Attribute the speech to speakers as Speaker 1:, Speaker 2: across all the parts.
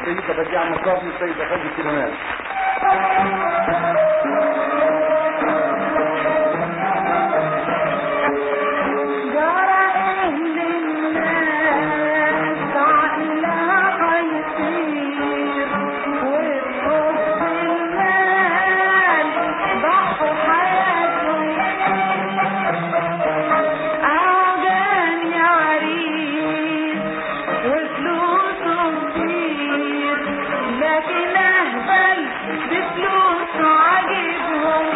Speaker 1: انت بديع مصافي السيد افندي سليمان
Speaker 2: لكن اهبل بفلوس عاجبهم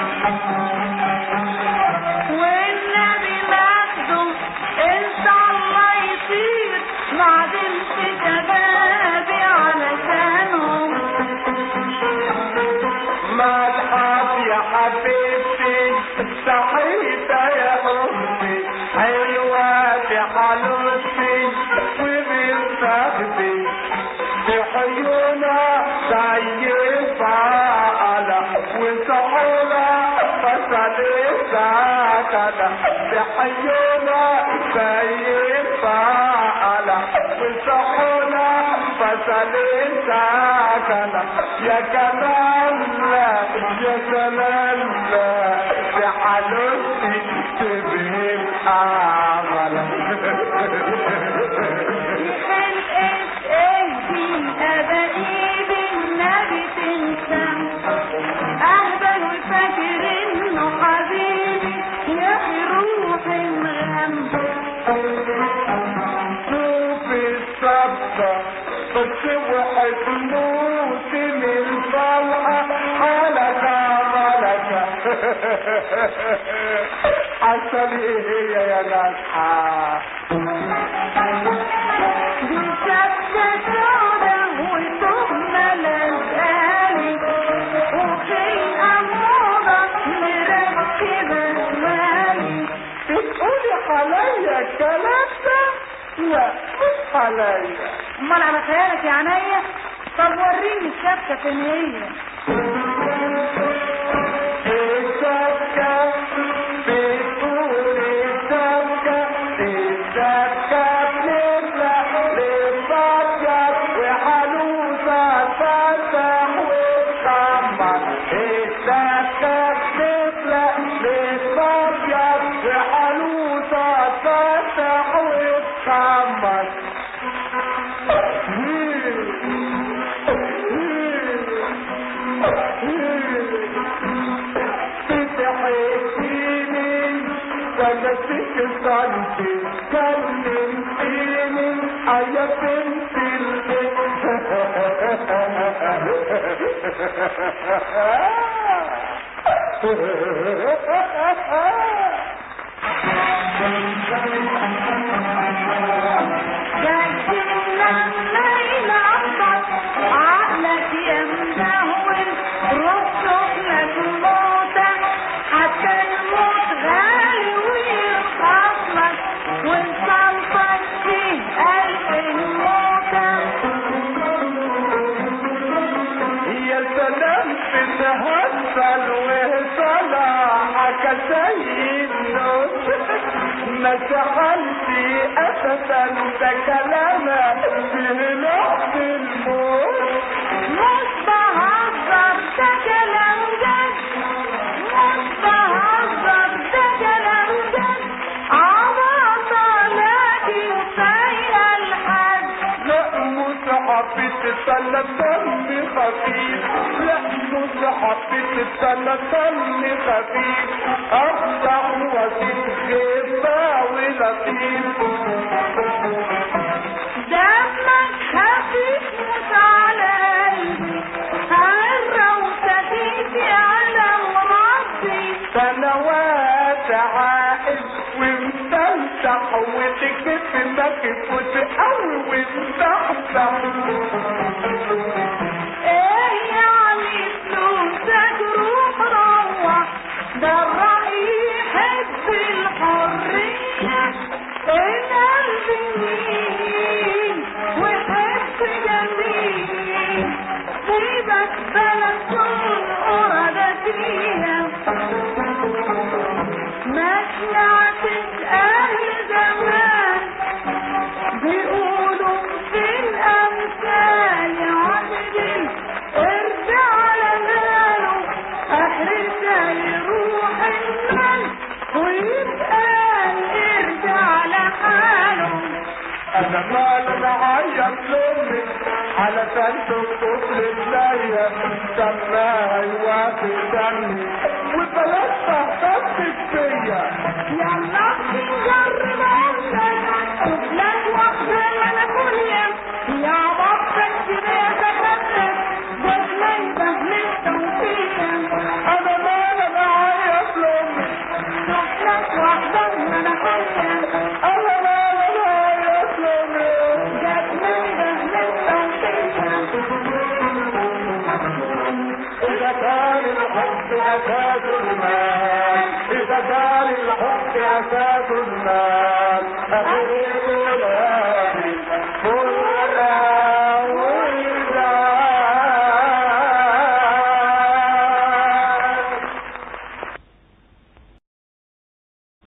Speaker 2: والنبي مجده انت الله يطير معدمش شبابي علشانهم
Speaker 3: ملحق يا حبيبتي صحيت يا أختي حلوة في حلوتي وبالفخدي في حيونا زي فعلة وسحورة فسلسة كده في حيونا زي فعلة وسحورة فسلسة كده يا كلام لا يا كلام لا في حلوتي تبهي الأعمال
Speaker 2: خلقت اهدي ابايد النبي تنسى اهبل وفاكر انه حبيبي يا روح الغم
Speaker 3: شوف الصبة بس وحد موت من طلعة حلقة ملكة حصل ايه يا ناس
Speaker 2: دي شبكة سودا والتهمة لازقالي وخلقة موضة مركبة مالي
Speaker 3: بتقولي عليا الكلام ده لا مش عليا
Speaker 2: امال على خيالك يا عينيا طب وريني الشبكة فين هي
Speaker 3: الشبكة بتقول الشبكة الشبكة بتطلع للصبية وحلوسة تفتح وتخمر الشبكة بتطلع للصبية وحلوسة تفتح وتخمر تحييني ونسيك صنفي كلمتيني يا بنت
Speaker 2: جاي لما يلخبط عقلك يا مدهول رصق لك موتة حتى الموت غالي ويرخص لك وانصلتك فيه ألف الموتة
Speaker 3: يا سلام في تهزل وصلاحك زي النوت ما سحلتي اساسا ده كلامك في لحظ الموت
Speaker 2: مش بهزر ده كلام جد مش بهزر ده كلام جد عبطة لكن سايقة الحد
Speaker 3: لا مصحف تتسلى دم خفيف لا مصحف تتسلى دم خفيف افتح وزيد غيبة ولطيف
Speaker 2: دمك خفيف مش على قلبي هرة وسكيتي على مرضي
Speaker 3: سنوات عائد ومستمتع وتكتب مكفوت أو ومستحسن
Speaker 2: ايه يعني فلوسك روح روح ده الرأي يحب الحرية القلب مين ويحب جميل سيبك بلد كل قرى فيها ما سمعتش اهل زمان بيقولوا
Speaker 3: انا مال معايا لامي علشان تكتب لله سماها يوافي دمي وبلاش تهتم فيا
Speaker 2: يلا نجرب عندك وبلاد واحدة ما ناكلها يا بطل كده تخدك بطلة للتوفيق
Speaker 3: انا مال معايا لامي
Speaker 2: بطلة واحدة ما ناكلها
Speaker 3: انا مال معايا لامي إذا كان الحب أساس المال إذا كان الحب أساس المال أخذ